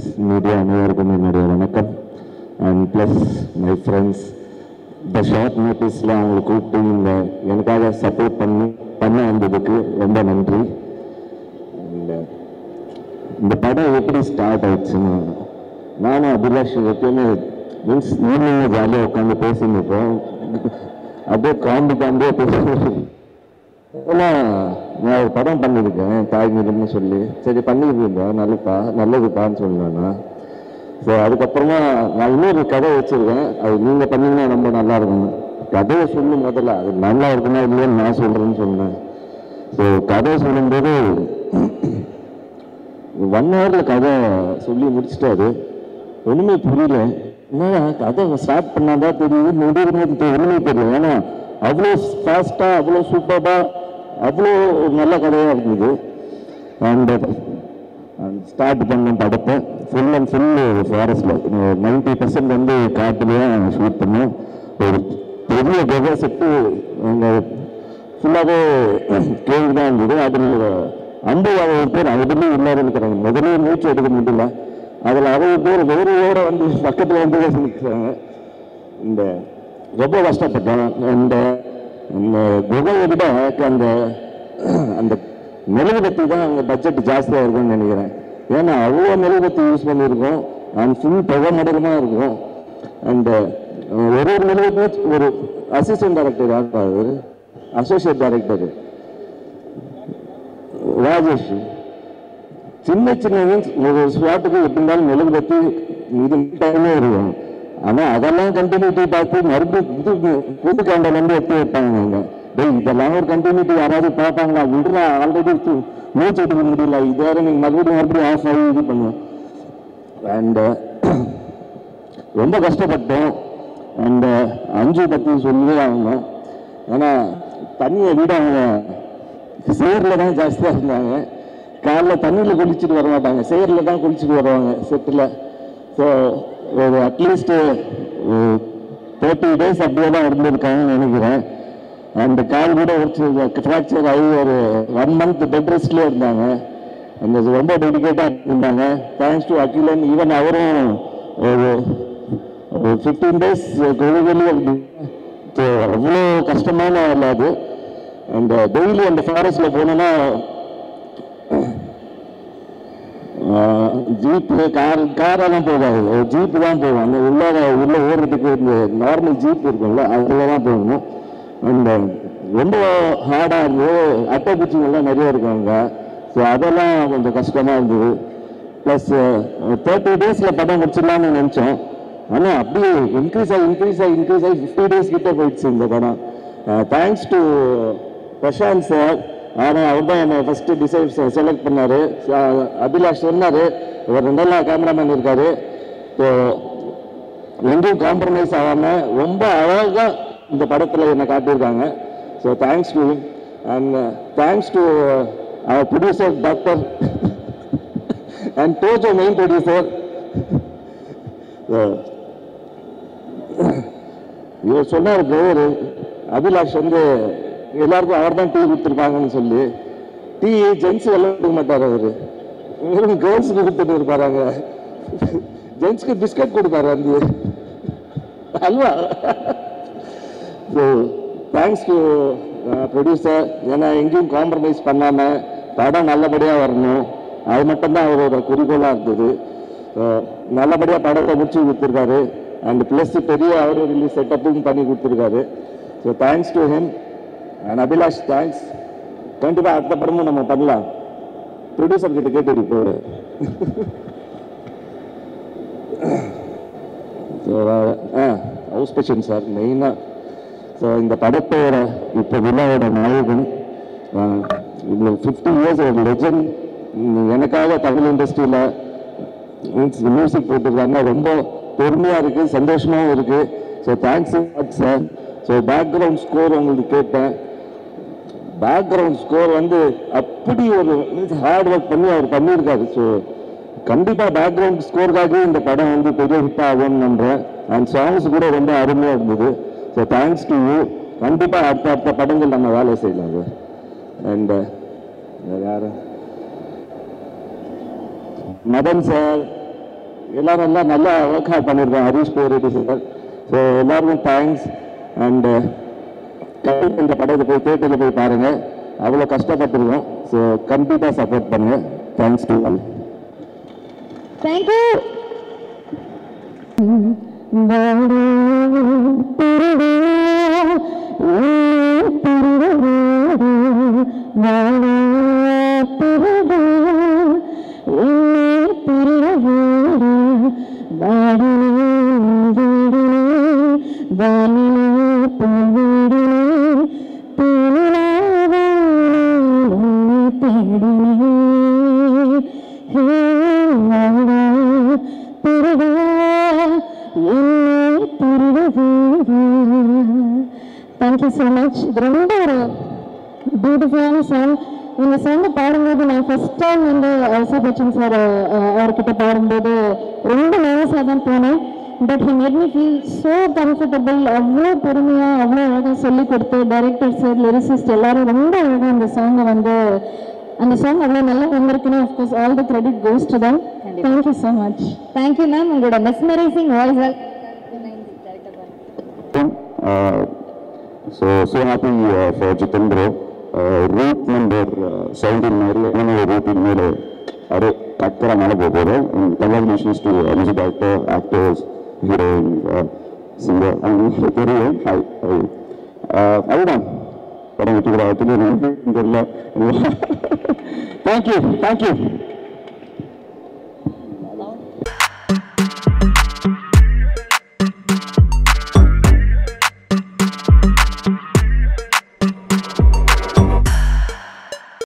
Press media அனைவருக்கும் என்னுடைய வணக்கம் அண்ட் ப்ளஸ் மை ஃப்ரெண்ட்ஸ் இந்த ஷார்ட் நோட்டீஸில் அவங்களை கூப்பிட்டு இந்த எனக்காக சப்போர்ட் பண்ணி பண்ண வந்ததுக்கு ரொம்ப நன்றி And, இந்த படம் எப்படி ஸ்டார்ட் ஆயிடுச்சுன்னு நானும் அபிலாஷ் எப்பயுமே மீன்ஸ் ஈவினிங் ஜாலியாக உட்காந்து பேசின்னு இருப்போம் அப்படியே காம்பு காம்பியே பேசுவோம் ஏன்னா நான் ஒரு படம் பண்ணியிருக்கேன் தாய்மீதுன்னு சொல்லி சரி பண்ணியிருக்கீங்க நல்லப்பா நல்லதுப்பான்னு சொன்னேன்னா ஸோ அதுக்கப்புறமா நான் இன்னொரு கதை வச்சுருக்கேன் அது நீங்கள் பண்ணீங்கன்னா ரொம்ப நல்லா இருக்கும் கதையை சொல்லும் முதல்ல அது நல்லா இருக்குன்னா இல்லைன்னு நான் சொல்கிறேன்னு சொன்னேன் ஸோ கதை சொல்லும்போது ஒன் ஹவரில் கதை சொல்லி முடிச்சிட்டாரு ஒன்றுமே புரியல என்னடா கதை ஸ்டார்ட் பண்ணாதான் தெரியுது முடிவுமே ஒன்றுமே தெரியல ஏன்னா அவ்வளோ ஃபாஸ்ட்டாக அவ்வளோ சூப்பராக அவ்வளோ ஒரு நல்ல கதையாக இருந்தது அண்ட் ஸ்டார்ட் பண்ண படத்தை ஃபுல் அண்ட் ஃபுல் ஃபாரஸ்டில் நைன்டி பர்சன்ட் வந்து காட்டுலேயே ஷூட் பண்ணோம் ஒரு பெரிய கதை செட்டு எங்கள் ஃபுல்லாகவே கேள்வி தான் இருந்தது அதில் அம்பு அறுபது பேர் அதுலேயும் எல்லாரும் இருக்கிறாங்க முதல்ல மூச்சு எடுக்க முடியல அதில் அறுபது பேர் வேறு வேறு வந்து பக்கத்தில் வந்து நிற்கிறாங்க இந்த ரொம்ப கஷ்டப்பட்டோம் இந்த இந்த குகையை விட அந்த அந்த மெழுகுபத்தி தான் அங்கே பட்ஜெட் ஜாஸ்தியாக இருக்கும்னு நினைக்கிறேன் ஏன்னா அவ்வளோ மெழுகுபத்தி யூஸ் பண்ணியிருக்கோம் அண்ட் ஃபுல் புகை மடகமாக இருக்கும் அண்ட் ஒரு ஒரு மெழுகுபத்தி ஒரு அசிஸ்டன்ட் டைரக்டர் யார் அவர் அசோசியேட் டைரக்டர் ராஜேஷ் சின்ன சின்ன மீன்ஸ் ஒரு ஸ்பாட்டுக்கு எப்படி இருந்தாலும் மெழுகுபத்தி இது டைமே இருக்கும் ஆனால் அதெல்லாம் கண்டினியூட்டி பார்த்து மறுபடியும் இது புது கேண்டலேருந்து எடுத்து வைப்பாங்க அவங்க டேய் இதெல்லாம் ஒரு கண்டினியூட்டி யாராவது பார்ப்பாங்களா விடுறா ஆல்ரெடி மூச்சு எடுக்க முடியல இது வேற நீங்கள் மறுபடியும் மறுபடியும் ஆஃப் ஆகி இது பண்ணுவோம் அண்டு ரொம்ப கஷ்டப்பட்டோம் அண்ட் அஞ்சு பற்றி சொல்லி அவங்க ஏன்னா தண்ணியை விட அவங்க சேரில் தான் ஜாஸ்தியாக இருந்தாங்க காலைல தண்ணியில் குளிச்சுட்டு வர மாட்டாங்க சேரில் தான் குளிச்சுட்டு வருவாங்க செட்டில் ஸோ ஒரு அட்லீஸ்ட்டு தேர்ட்டி டேஸ் அப்படியே தான் இருந்திருக்காங்கன்னு நினைக்கிறேன் அந்த கால் கூட ஒரு ஃப்ராக்சர் ஆகி ஒரு ஒன் மந்த் பெட் ரெஸ்ட்லேயே இருந்தாங்க அந்த இது ரொம்ப டெடிக்கேட்டாக இருந்தாங்க தேங்க்ஸ் டு அகிலன் ஈவன் அவரும் ஒரு ஃபிஃப்டீன் டேஸ் கோவிலே இருந்து ஸோ அவ்வளோ கஷ்டமான வேலை அது அந்த டெய்லி அந்த ஃபாரஸ்ட்டில் போனோன்னா ஜீப்பு கார் காரெல்லாம் போகாது ஒரு ஜீப்பு தான் போகும் அந்த உள்ள உள்ள ஓடுறதுக்கு இந்த நார்மல் ஜீப் இருக்கும்ல அதில் தான் போகணும் அந்த ரொம்ப ஹார்டாக இருந்தது அட்டை பூச்சிங்கெல்லாம் நிறைய இருக்காங்க ஸோ அதெல்லாம் கொஞ்சம் கஷ்டமாக இருந்தது ப்ளஸ் தேர்ட்டி டேஸில் படம் முடிச்சிடலாம்னு நினச்சோம் ஆனால் அப்படியே இன்க்ரீஸ் ஆகி இன்க்ரீஸ் ஆகி இன்க்ரீஸ் ஆகி ஃபிஃப்டி டேஸ் கிட்ட போயிடுச்சு இந்த படம் தேங்க்ஸ் டு பிரசாந்த் சார் ஆனால் அவர் தான் என்னை ஃபஸ்ட்டு டிசைட் செலக்ட் பண்ணார் அபிலாஷ் சொன்னார் ஒரு ரெண்டெல்லாம் கேமராமேன் இருக்கார் ஸோ எங்கேயும் காம்ப்ரமைஸ் ஆகாமல் ரொம்ப அழகாக இந்த படத்தில் என்னை காட்டியிருக்காங்க so thanks to and thanks to அவர் ப்ரொடியூசர் டாக்டர் அண்ட் டோஜோ மெயின் ப்ரொடியூசர் இவர் சொன்னார் ஒரு அபிலாஷ் வந்து எல்லாருக்கும் அவர் தான் டீ கொடுத்துருப்பாங்கன்னு சொல்லி டீ ஜென்ஸ் எல்லாம் கொடுக்க மாட்டார் அவர் வெறும் கேர்ள்ஸுக்கு கொடுத்துட்டு இருப்பாராங்க ஜென்ஸ்க்கு பிஸ்கட் கொடுப்பாரு அந்த அல்வா ஸோ தேங்க்ஸ் டு ப்ரொடியூசர் ஏன்னா எங்கேயும் காம்ப்ரமைஸ் பண்ணாமல் படம் நல்லபடியாக வரணும் அது மட்டும்தான் அவரோட குறிக்கோளாக இருந்தது நல்லபடியாக படத்தை முடிச்சு கொடுத்துருக்காரு அண்ட் ப்ளஸ் பெரிய அவர் ரிலீஸ் செட்டப்பும் பண்ணி கொடுத்துருக்காரு so thanks to him and Abhilash thanks கண்டிப்பாக அடுத்த படமும் நம்ம பண்ணலாம் ப்ரொடியூசர் கிட்ட கேட்டு இப்போ so ah house passion sir மெயினாக ஸோ இந்த படத்தோட இப்போ விழாவோட நாயகன் இவ்வளோ ஃபிஃப்டி இயர்ஸ் ஒரு லெஜண்ட் எனக்காக தமிழ் இண்டஸ்ட்ரியில் மியூசிக் போட்டிருக்காங்க ரொம்ப பெருமையாக இருக்குது சந்தோஷமாகவும் இருக்குது so thanks sir so background score உங்களுக்கு கேட்டேன் பேக்ரவுண்ட் ஸ்கோர் வந்து அப்படி ஒரு மீன்ஸ் ஹார்ட் ஒர்க் பண்ணி அவர் பண்ணியிருக்காரு ஸோ கண்டிப்பாக பேக்ரவுண்ட் ஸ்கோருக்காகவே இந்த படம் வந்து பெரிய ஹிட் ஆகும்னு நம்புறேன் அண்ட் சாங்ஸ் கூட ரொம்ப அருமையாக இருந்தது ஸோ தேங்க்ஸ் டு யூ கண்டிப்பாக அடுத்த அடுத்த படங்கள் நம்ம வேலை செய்யலாம் சார் அண்ட் யார் மதன் சார் எல்லாரும் எல்லாம் நல்லா ஒர்க் ஹார்ட் பண்ணியிருக்கோம் ஹரிஷ் பேரெட்டி சார் ஸோ எல்லாருக்கும் தேங்க்ஸ் அண்டு இந்த படத்தை போய் தேட்டரில் போய் பாருங்க அவ்வளோ கஷ்டப்பட்டிருக்கோம் ஸோ கம்ப்ளீட்டாக சப்போர்ட் பண்ணுங்க thanks to all thank you thank you so much இது ரொம்ப ஒரு பியூட்டிஃபுல்லான சாங் இந்த சாங்கை பாடும்போது நான் ஃபர்ஸ்ட் டைம் வந்து அசா பச்சன் சார் அவர்கிட்ட பாடும்போது ரொம்ப நர்வஸாக தான் போனேன் but he made me feel so comfortable அவ்வளோ பொறுமையாக அவ்வளோ அழகாக சொல்லி கொடுத்து டைரக்டர் சார் லிரிசிஸ்ட் எல்லாரும் ரொம்ப அழகாக அந்த சாங்கை வந்து அந்த சாங் அவ்வளோ நல்லா வந்திருக்குன்னு of course all the credit goes to them thank you so much thank you ma'am உங்களோட mesmerising voice Uh, so so happy uh, for Jitin bro. Uh, route number uh, 17 மாதிரி என்ன route இனிமேல் அப்படியே கக்கரா மேலே போக போகுது congratulations to music director actors heroine singer அவங்க தெரியும் ஹை அதுதான் படம் விட்டு கூட தெரியல தேங்க்யூ தேங்க்யூ